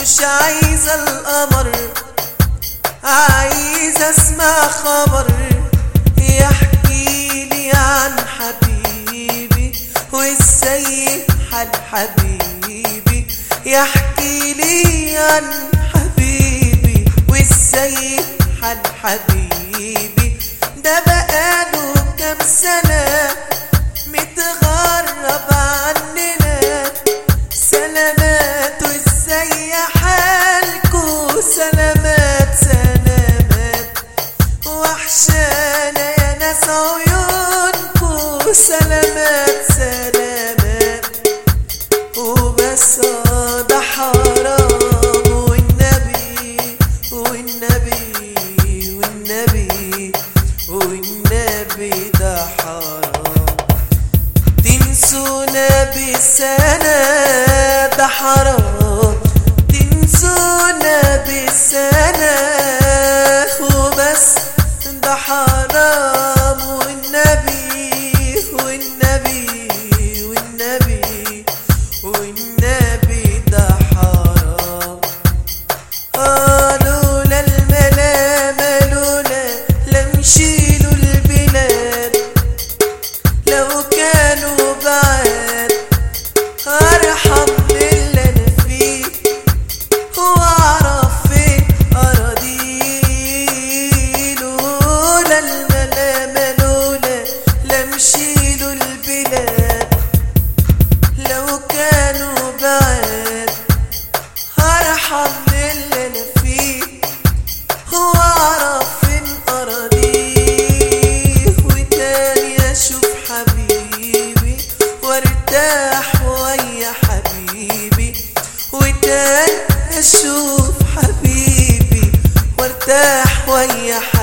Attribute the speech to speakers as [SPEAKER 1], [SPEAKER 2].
[SPEAKER 1] مش عايزة القمر عايزة اسمع خبر يحكي لي عن حبيبي وازاي حال حبيبي يحكي لي عن حبيبي وازاي حال حبيبي ده بقاله كام سنة متغرب عننا سلامات وازاي حالكو سلامات سلامات وحشانا يا ناس عيونكو سلامات سلامات وبس آه ده حرام والنبي والنبي والنبي والنبي ده حرام تنسونا بسنة ده حرام تنسونا بسنة وبس ده حرام والنبي والنبي والنبي والنبي ده حرام آه لولا الملامة لولا لم يشيلوا البلاد لو كانوا بعاد ارحم من اللي انا فيه واعرف فين اراضي لولا الملامة لولا لم يشيلوا البلاد لو كانوا بعاد ارحم من اللي انا فيه واعرف فين اراضيه وتاني اشوف حبيبي وارتاح ويا حبيبي وتاني اشوف حبيبي وارتاح ويا حبيبي